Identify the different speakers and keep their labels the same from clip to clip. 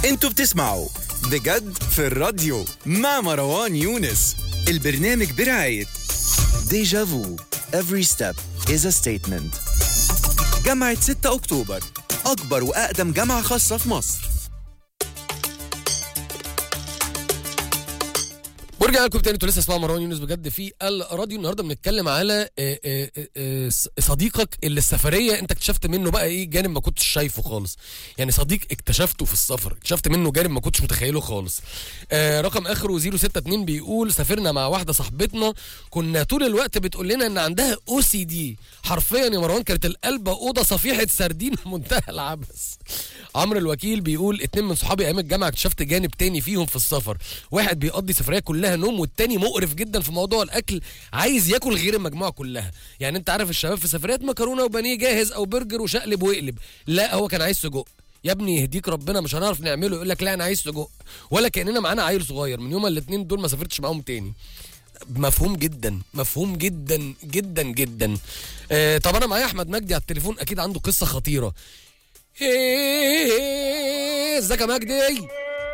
Speaker 1: انتوا بتسمعوا بجد في الراديو مع مروان يونس البرنامج برعاية ديجا فو Every step is a statement جامعة 6 أكتوبر أكبر وأقدم جامعة خاصة في مصر
Speaker 2: ورجع لكم تاني انتوا لسه اسمعوا مروان يونس بجد في الراديو النهارده بنتكلم على آه، آه، آه، صديقك اللي السفريه انت اكتشفت منه بقى ايه جانب ما كنتش شايفه خالص يعني صديق اكتشفته في السفر اكتشفت منه جانب ما كنتش متخيله خالص آه، رقم اخره 062 بيقول سافرنا مع واحده صاحبتنا كنا طول الوقت بتقول لنا ان عندها او سي دي حرفيا يا مروان كانت القلبه اوضه صفيحه سردين منتهى العبث عمرو الوكيل بيقول اتنين من صحابي ايام الجامعه اكتشفت جانب تاني فيهم في السفر واحد بيقضي سفريه كلها نوم والتاني مقرف جدا في موضوع الاكل عايز ياكل غير المجموعه كلها يعني انت عارف الشباب في سفريات مكرونه وبانيه جاهز او برجر وشقلب واقلب لا هو كان عايز سجق يا ابني يهديك ربنا مش هنعرف نعمله يقول لك لا انا عايز سجق ولا كاننا معانا عيل صغير من يوم الاثنين دول ما سافرتش معاهم تاني مفهوم جدا مفهوم جدا جدا جدا آه طب انا معايا احمد مجدي على التليفون اكيد عنده قصه خطيره إيه، ازيك يا مجدي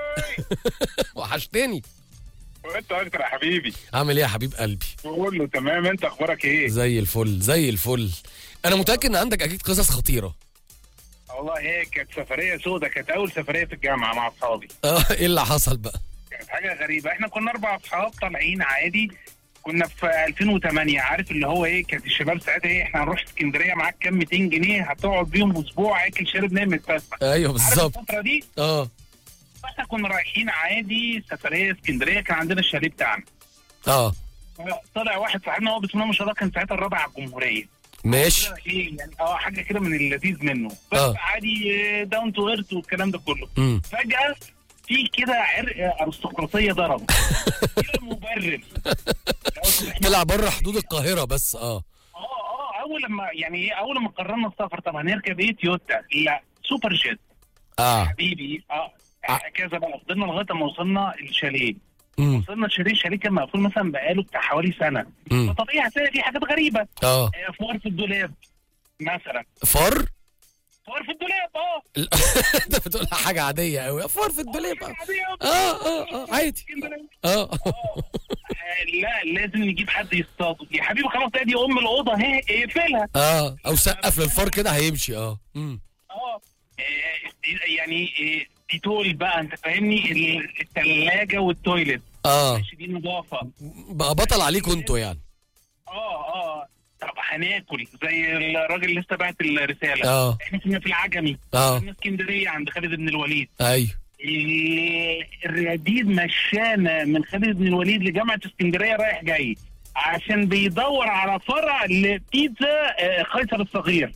Speaker 2: وحشتني
Speaker 3: وانت اكتر يا حبيبي
Speaker 2: عامل ايه يا حبيب قلبي
Speaker 3: بقول له تمام انت اخبارك ايه
Speaker 2: زي الفل زي الفل انا متاكد ان عندك اكيد قصص خطيره
Speaker 3: والله هي كانت سفريه سودة كانت اول سفريه في الجامعه مع اصحابي
Speaker 2: اه ايه اللي حصل بقى
Speaker 3: كانت حاجه غريبه احنا كنا اربع اصحاب طالعين عادي كنا في 2008 عارف اللي هو ايه كانت الشباب ساعتها ايه احنا هنروح اسكندريه معاك كام 200 جنيه هتقعد بيهم اسبوع اكل شارب نام متفسح
Speaker 2: ايوه
Speaker 3: عارف
Speaker 2: بالظبط
Speaker 3: الفتره دي
Speaker 2: اه
Speaker 3: احنا كنا رايحين عادي سفريه اسكندريه كان عندنا الشاليه بتاعنا
Speaker 2: اه
Speaker 3: طلع واحد صاحبنا هو بسم الله ما شاء الله كان ساعتها الرابع على الجمهوريه
Speaker 2: ماشي
Speaker 3: كده ايه يعني اه حاجه كده من اللذيذ منه بس
Speaker 2: آه.
Speaker 3: عادي داون تو ايرث والكلام ده كله
Speaker 2: امم
Speaker 3: فجاه في كده عرق ارستقراطيه ضرب كده مبرر
Speaker 2: طلع بره حدود القاهره بس اه
Speaker 3: اه اه اول لما يعني ايه اول لما قررنا السفر طب هنركب ايه تويوتا لا سوبر جيت
Speaker 2: اه
Speaker 3: حبيبي اه
Speaker 2: آه.
Speaker 3: كذا بقى فضلنا لغايه ما وصلنا الشاليه
Speaker 2: امم
Speaker 3: وصلنا الشاليه الشاليه كان مقفول مثلا بقاله بتاع حوالي سنه
Speaker 2: امم
Speaker 3: فطبيعي هتلاقي في حاجات غريبه
Speaker 2: اه
Speaker 3: آه، فار في الدولاب مثلا
Speaker 2: فار
Speaker 3: فار في الدولاب اه
Speaker 2: انت بتقول حاجه عاديه قوي فار في الدولاب آه. اه اه اه عادي اه
Speaker 3: آه، لا لازم نجيب حد يصطاده يا حبيبي خلاص ادي ام الاوضه اهي اقفلها
Speaker 2: اه او سقف للفار كده هيمشي اه امم
Speaker 3: اه آه، يعني آه، ديتول بقى انت فاهمني ال- التلاجة والتويلت
Speaker 2: اه
Speaker 3: ماشي دي نظافة
Speaker 2: بقى بطل عليكم انتوا يعني
Speaker 3: اه اه طب هناكل زي الراجل اللي لسه بعت الرسالة
Speaker 2: اه
Speaker 3: احنا كنا في العجمي
Speaker 2: اه
Speaker 3: كنا اسكندرية عند خالد بن الوليد
Speaker 2: ايوه
Speaker 3: ال- الرياضيد مشانا من خالد بن الوليد لجامعة اسكندرية رايح جاي عشان بيدور على فرع لبيتزا آه، قيصر الصغير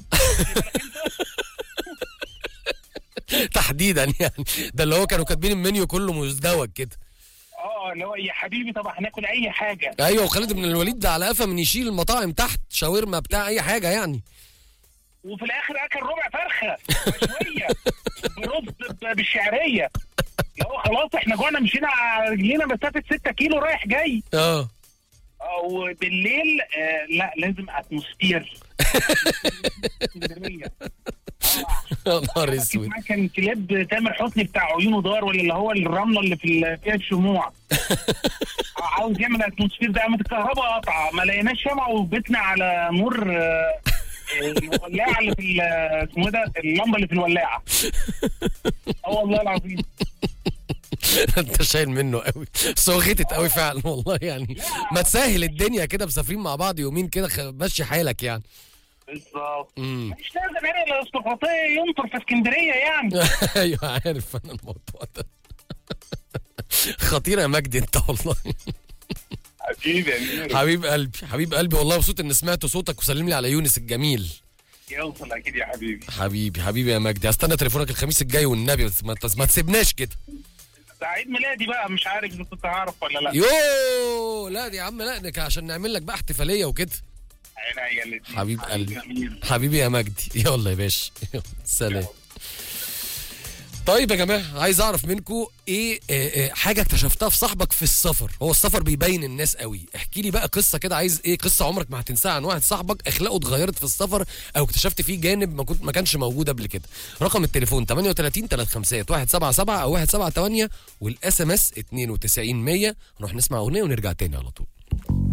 Speaker 2: تحديدا يعني ده اللي هو كانوا كاتبين المنيو كله مزدوج كده
Speaker 3: اه اللي هو يا حبيبي طب هناكل اي حاجه
Speaker 2: ايوه وخالد بن الوليد ده على قفا من يشيل المطاعم تحت شاورما بتاع اي حاجه يعني
Speaker 3: وفي الاخر اكل ربع فرخه شويه برز ب- بالشعريه اللي هو خلاص احنا جوعنا مشينا على رجلينا مسافه 6 كيلو رايح جاي
Speaker 2: اه
Speaker 3: آه، وبالليل آه لا لازم اتموسفير اسكندرية.
Speaker 2: يا نهار
Speaker 3: أكيد
Speaker 2: اسود
Speaker 3: معاه كان كليب تامر حسني بتاع عيونه دار ولا اللي هو الرمله اللي في ال- فيها الشموع عاوز يعمل اتموسفير ده قامت الكهرباء قطعه ما لقيناش شمعة وبيتنا على نور آه، آه، الولاعه اللي في ال- اسمه إيه ده اللمبه اللي في الولاعه اه والله العظيم
Speaker 2: انت شايل منه قوي بس هو غتت قوي فعلا والله يعني ما تسهل الدنيا كده مسافرين مع بعض يومين كده خ- مشي حالك يعني
Speaker 3: بالظبط
Speaker 2: امم
Speaker 3: مش لازم يعني الارستقراطيه ينطر في اسكندريه يعني
Speaker 2: ايوه عارف انا الموضوع ده خطير يا مجدي انت والله
Speaker 3: حبيبي يا
Speaker 2: حبيب قلبي حبيب قلبي والله مبسوط اني سمعت صوتك وسلم لي على يونس الجميل
Speaker 3: يوصل اكيد يا حبيبي
Speaker 2: حبيبي حبيبي يا مجدي هستنى تليفونك الخميس الجاي والنبي بس ما, ما تسيبناش كده
Speaker 3: ده عيد ميلادي بقى مش عارف اذا كنت هعرف ولا لا
Speaker 2: يو لا دي يا عم لا ده عشان نعمل لك بقى احتفاليه وكده
Speaker 3: عينيا الاتنين.
Speaker 2: حبيب قلبي.
Speaker 3: جميل.
Speaker 2: حبيبي يا مجدي يلا يا باشا يلا، سلام طيب يا جماعه عايز اعرف منكم ايه آه، آه، حاجه اكتشفتها في صاحبك في السفر هو السفر بيبين الناس قوي احكي لي بقى قصه كده عايز ايه قصه عمرك ما هتنساها عن واحد صاحبك اخلاقه اتغيرت في السفر او اكتشفت فيه جانب ما كنت ما كانش موجود قبل كده رقم التليفون 38 35 177 او 178 والاس ام اس 92 100 نروح نسمع اغنيه ونرجع تاني على طول